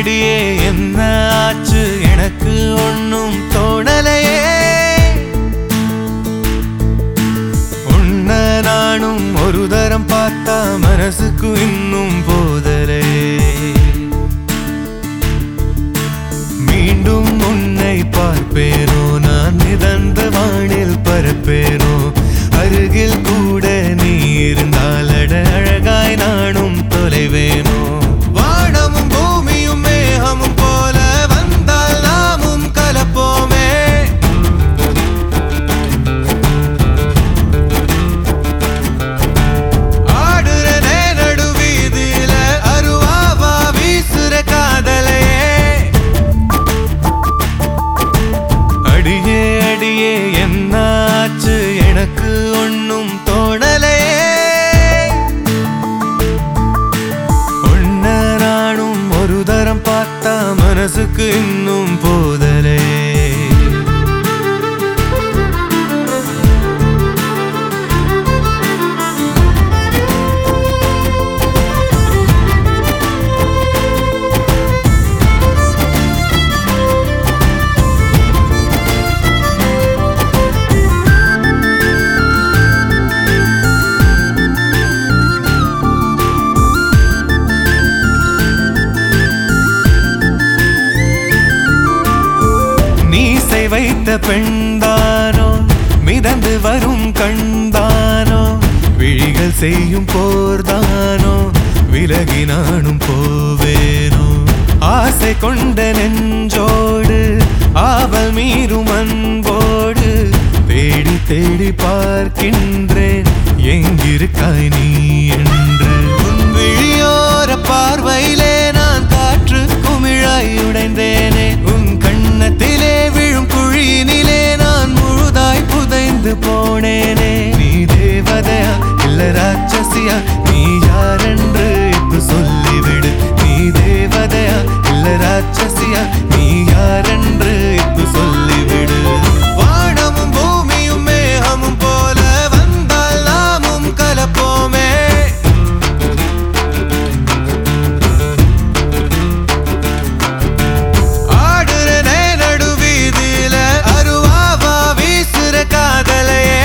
அடியே என்ன ஆச்சு எனக்கு ஒண்ணும் தோணலையே உன்ன நானும் ஒரு தரம் பார்த்தா மனசுக்கு இன்னும் போதலையே மீண்டும் உன்னை பார்ப்பேனோ நான் மிதந்த வானில் பரப்பேனோ அருகில் கூட நீ இருந்தால் அட அழகாய் நானும் தொலைவேனோ வானமும் பூமியும் மேகமும் போல வந்தால் நாமும் கலப்போமே ஆடுறதே நடுவீதியில அருவாவா வீசுற காதலையே அடியே அடியே என்னாச்சு எனக்கு ஒண்ணும் தோணலையே உன்ன நானும் ஒரு தரம் பார்த்தா மனசுக்கு இன்னும் போதலே நீசை வைத்த பெண்தானோ மிதந்து வரும் கண்தானோ விழிகள் செய்யும் போர்தானோ விலகி நானும் போவேனோ ஆசை கொண்ட நெஞ்சோடு ஆவல் மீறும் அன்போடு தேடி தேடி பார்க்கின்றேன் எங்கிருக்காய் நீ என்று உன் விழியோர பார்வையிலே நான் காற்று குமிழாய் உடைந்தேனே உன் கண்ணத்திலே விழும் குழியினிலே நான் முழுதாய் புதைந்து போனேனே நீ தேவதையா இல்ல ராட்சசியா நீ யாரென்று இப்ப சொல்லிவிடு நீ தேவதையா இல்ல ராட்சசியா நீ யாரென்று இப்ப சொல்லிவிடு வானமும் பூமியும் மேகமும் போல வந்தால் நாமும் கலப்போமே ஆடுறனே நடுவீதியில அருவாவா வீசுற காதலையே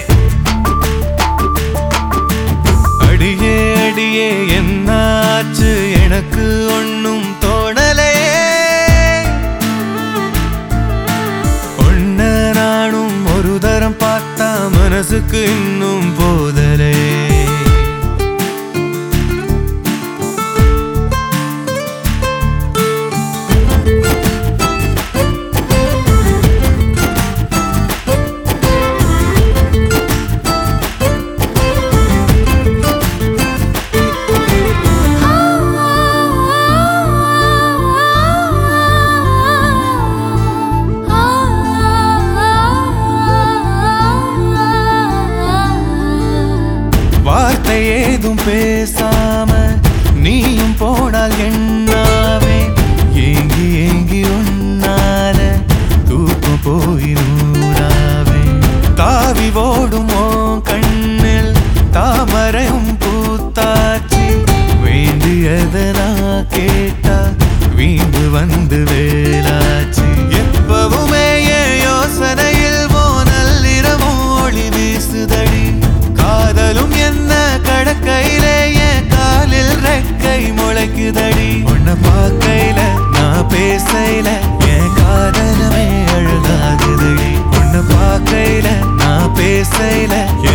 அடியே அடியே என்னாச்சு எனக்கு ஒண்ணும் தோணலையே உன்ன நானும் ஒரு தரம் பார்த்தா மனசுக்கு இன்னும் போதலே வார்த்தை ஏதும் பேசாம நீயும் போனால் என்னாவே ஏங்கி ஏங்கி உன்னால தூக்கம் போய் நூறாவே தாவி ஓடும் உன் கண்ணில் தாமரையும் பூத்தாச்சி வேண்டியதை நான் கேட்டா வீண்டு வந்து வேலாச்சு எப்பவுமே என் யோசனையில் ஓ நள்ளிரவும் ஒளி வீசுதடி காதலும் என்ன கடக்கையிலே என் காலில் ரெக்கை முளைக்குதடி உன்னை பார்க்கையில நான் பேசையில என் காதலமே அழகாகுதடி உன்னை பார்க்கையில நான் பேசையில